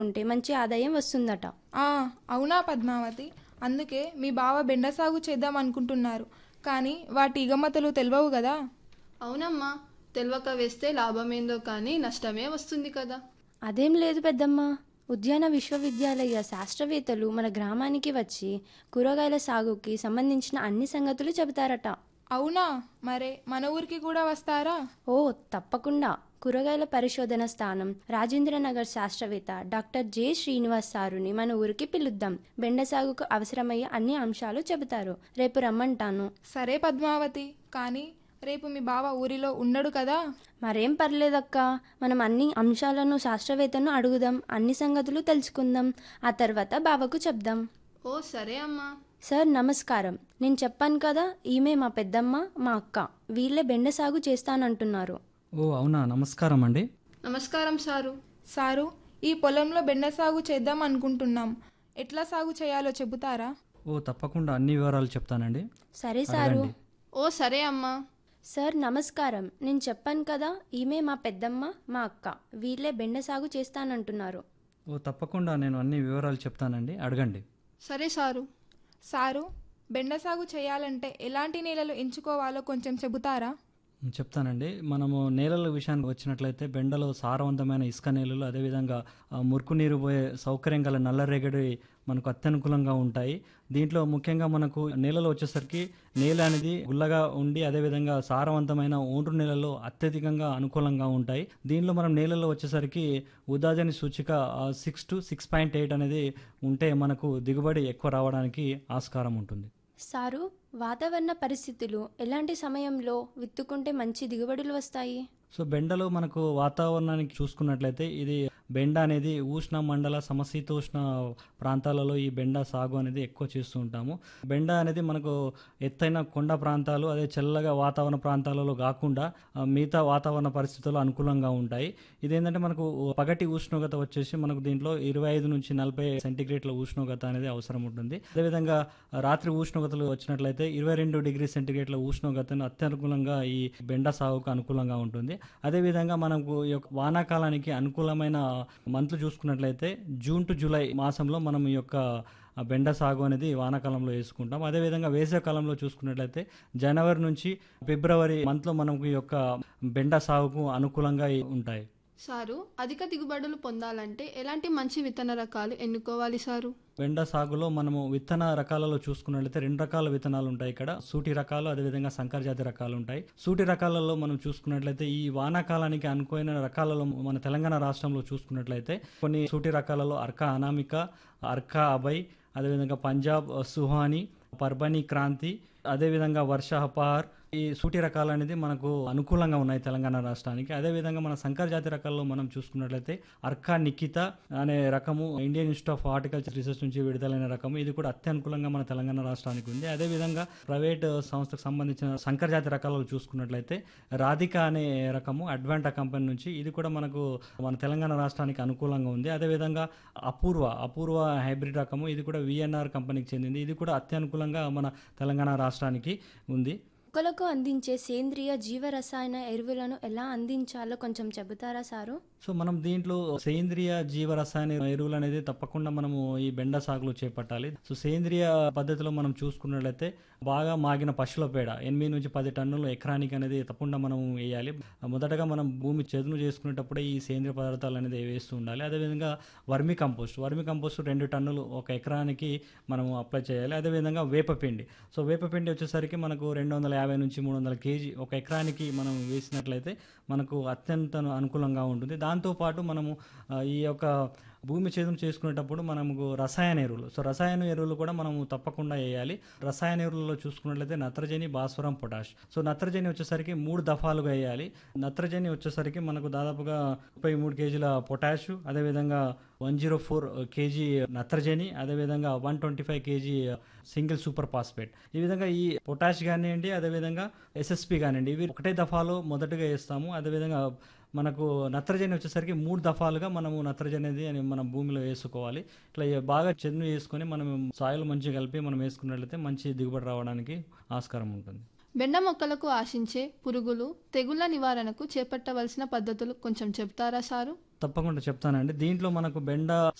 ఉంటే మంచి ఆదాయం వస్తుందట ఆ అవునా పద్మావతి అందుకే మీ బావ బెండ సాగు చేద్దాం అనుకుంటున్నారు కానీ వాటి ఇగమతలు తెలియవు కదా అవునమ్మా తెలియక వేస్తే లాభమేందో కానీ నష్టమే వస్తుంది కదా అదేం లేదు పెద్దమ్మ ఉద్యాన విశ్వవిద్యాలయ శాస్త్రవేత్తలు మన గ్రామానికి వచ్చి కూరగాయల సాగుకి సంబంధించిన అన్ని సంగతులు చెబుతారట అవునా మరే మన ఊరికి కూడా వస్తారా ఓ తప్పకుండా కూరగాయల పరిశోధన స్థానం రాజేంద్రనగర్ శాస్త్రవేత్త డాక్టర్ జె శ్రీనివాస్ సారుని మన ఊరికి పిలుద్దాం బెండ సాగుకు అవసరమయ్యే అన్ని అంశాలు చెబుతారు రేపు రమ్మంటాను సరే పద్మావతి కానీ రేపు మీ బావ ఊరిలో ఉండడు కదా మరేం పర్లేదక్క మనం అన్ని అంశాలను శాస్త్రవేత్తను అడుగుదాం అన్ని సంగతులు తెలుసుకుందాం ఆ తర్వాత బావకు చెప్దాం ఓ సరే అమ్మా సార్ నమస్కారం నేను చెప్పాను కదా ఈమె మా పెద్దమ్మ మా అక్క వీళ్ళే బెండ సాగు చేస్తానంటున్నారు ఓ అవునా నమస్కారం అండి నమస్కారం సారు సారు ఈ పొలంలో బెండ సాగు చేద్దాం అనుకుంటున్నాం ఎట్లా సాగు చేయాలో చెబుతారా ఓ తప్పకుండా అన్ని వివరాలు చెప్తానండి సరే సారు అడగండి. ఓ సరే అమ్మా సార్ నమస్కారం నేను చెప్పాను కదా ఈమె మా పెద్దమ్మ మా అక్క వీళ్ళే బెండ సాగు చేస్తానంటున్నారు ఓ తప్పకుండా నేను అన్ని వివరాలు చెప్తానండి అడగండి సరే సారు సారు బెండ సాగు చేయాలంటే ఎలాంటి నేలలు ఎంచుకోవాలో కొంచెం చెబుతారా చెప్తానండి మనము నేలల విషయానికి వచ్చినట్లయితే బెండలో సారవంతమైన ఇసుక నేలలు అదేవిధంగా ఆ, మురుకు నీరు పోయే సౌకర్యం గల నల్లరేగడి మనకు అత్యనుకూలంగా ఉంటాయి దీంట్లో ముఖ్యంగా మనకు నేలలో వచ్చేసరికి నేల అనేది గుల్లగా ఉండి అదేవిధంగా సారవంతమైన ఒండ్రు నేలల్లో అత్యధికంగా అనుకూలంగా ఉంటాయి దీనిలో మనం నేలలో వచ్చేసరికి ఉదాజని సూచిక six two six point eight అనేది ఉంటే మనకు దిగుబడి ఎక్కువ రావడానికి ఆస్కారం ఉంటుంది సారు వాతావరణ పరిస్థితులు ఎలాంటి సమయంలో విత్తుకుంటే మంచి దిగుబడులు వస్తాయి సో బెండలో మనకు వాతావరణానికి చూసుకున్నట్లయితే ఇది బెండ అనేది ఉష్ణ మండల సమశీతోష్ణ ప్రాంతాలలో ఈ బెండ సాగు అనేది ఎక్కువ చేస్తూ ఉంటాము బెండ అనేది మనకు ఎత్తైన కొండ ప్రాంతాలు అదే చల్లగా వాతావరణ ప్రాంతాలలో కాకుండా ఆ, మిగతా వాతావరణ పరిస్థితులు అనుకూలంగా ఉంటాయి ఇదేంటంటే మనకు పగటి ఉష్ణోగ్రత వచ్చేసి మనకు దీంట్లో ఇరవై ఐదు నుంచి నలభై సెంటీగ్రేడ్ల ఉష్ణోగ్రత అనేది అవసరం ఉంటుంది అదేవిధంగా రాత్రి ఉష్ణోగ్రతలు వచ్చినట్లయితే ఇరవై రెండు డిగ్రీ సెంటీగ్రేడ్ల ఉష్ణోగ్రతను అత్యనుకూలంగా ఈ బెండ సాగుకు అనుకూలంగా ఉంటుంది అదేవిధంగా మనకు ఈ యొక్క వానాకాలానికి అనుకూలమైన మంత్లు చూసుకున్నట్లయితే జూన్ టు జూలై మాసంలో మనం ఈ యొక్క ఆ బెండ సాగు అనేది వానాకాలంలో వేసుకుంటాం అదేవిధంగా వేసవి కాలంలో చూసుకున్నట్లయితే జనవరి నుంచి ఫిబ్రవరి మంత్లో మనకు ఈ యొక్క బెండ సాగుకు అనుకూలంగా ఉంటాయి సారు అధిక దిగుబడులు పొందాలంటే ఎలాంటి మంచి విత్తన రకాలు ఎన్నుకోవాలి సారు బెండ సాగులో మనము విత్తన రకాలలో చూసుకున్నట్లయితే రెండు రకాల విత్తనాలు ఉంటాయి ఇక్కడ సూటి రకాలు అదేవిధంగా సంకర జాతి రకాలు ఉంటాయి సూటి రకాలలో మనం చూసుకున్నట్లయితే ఈ వానాకాలానికి అనుకూలమైన రకాలలో మన తెలంగాణ రాష్ట్రంలో చూసుకున్నట్లయితే కొన్ని సూటి రకాలలో అర్కా అనామిక అర్కా అభయ్ అదేవిధంగా పంజాబ్ సుహాని పర్బని క్రాంతి అదేవిధంగా వర్షాపహార్ ఈ సూటి రకాలు అనేది మనకు అనుకూలంగా ఉన్నాయి తెలంగాణ రాష్ట్రానికి అదేవిధంగా మన సంకర జాతి రకాల్లో మనం చూసుకున్నట్లయితే అర్కా నిఖిత అనే రకము Indian Institute of Horticulture Research నుంచి విడుదలైన రకము ఇది కూడా అత్యనుకూలంగా మన తెలంగాణ రాష్ట్రానికి ఉంది అదేవిధంగా ప్రైవేట్ సంస్థకు సంబంధించిన సంకర జాతి రకాలలో చూసుకున్నట్లయితే రాధిక అనే రకము అడ్వాంటా కంపెనీ నుంచి ఇది కూడా మనకు మన తెలంగాణ రాష్ట్రానికి అనుకూలంగా ఉంది అదేవిధంగా అపూర్వ అపూర్వ హైబ్రిడ్ రకము ఇది కూడా విఎన్ఆర్ కంపెనీకి చెందింది ఇది కూడా అత్యనుకూలంగా మన తెలంగాణ రాష్ట్రానికి ఉంది మొక్కలకు అందించే సేంద్రియ జీవరసాయన ఎరువులను ఎలా అందించాలో కొంచెం చెబుతారా సారు సో మనం దీంట్లో సేంద్రియ జీవ రసాయన ఎరువులు అనేది తప్పకుండా మనము ఈ బెండ సాగులో చేపట్టాలి సో సేంద్రియ పద్ధతిలో మనం చూసుకున్నట్లయితే బాగా మాగిన పశువుల పేడ ఎనిమిది నుంచి పది టన్నులు ఎకరానికి అనేది తప్పకుండా మనం వేయాలి మొదటగా మనం భూమి చదును చేసుకునేటప్పుడే ఈ సేంద్రియ పదార్థాలు అనేది వేస్తూ ఉండాలి అదేవిధంగా వర్మి కంపోస్ట్ వర్మి కంపోస్ట్ రెండు టన్నులు ఒక ఎకరానికి మనం అప్లై చేయాలి అదేవిధంగా వేపపిండి సో వేపపిండి వచ్చేసరికి మనకు రెండు వందల యాభై నుంచి మూడు వందల కేజీ ఒక ఎకరానికి మనం వేసినట్లయితే మనకు అత్యంత అనుకూలంగా ఉంటుంది దాంతోపాటు మనము ఆ, ఈ యొక్క భూమి చేదును చేసుకునేటప్పుడు మనకు రసాయన ఎరువులు సో రసాయన ఎరువులు కూడా మనము తప్పకుండా వేయాలి రసాయన ఎరువులలో చూసుకున్నట్లయితే నత్రజని భాస్వరం పొటాష్ సో నత్రజని వచ్చేసరికి మూడు దఫాలుగా వేయాలి నత్రజని వచ్చేసరికి మనకు దాదాపుగా ముప్పై మూడు కేజీల పొటాష్ అదేవిధంగా వన్ జీరో ఫోర్ కేజీ నత్రజని అదేవిధంగా one twenty five kg single super phosphate ఈ విధంగా ఈ పొటాష్ కానివ్వండి అదేవిధంగా ఎస్ఎస్పి కానివ్వండి ఇవి ఒకటే దఫాలో మొదటగా వేస్తాము అదేవిధంగా మనకు నత్రజని వచ్చేసరికి మూడు దఫాలుగా మనము నత్రజని అనేది అని మనం భూమిలో వేసుకోవాలి ఇట్లా బాగా చెన్ను వేసుకొని మనం సాయిల్ మంచిగా కలిపి మనం వేసుకున్నట్లయితే మంచి దిగుబడి రావడానికి ఆస్కారం ఉంటుంది బెండ మొక్కలకు ఆశించే పురుగులు తెగుళ్ల నివారణకు చేపట్టవలసిన పద్ధతులు కొంచెం చెప్తారా సారు తప్పకుండా చెప్తానండి దీంట్లో మనకు బెండ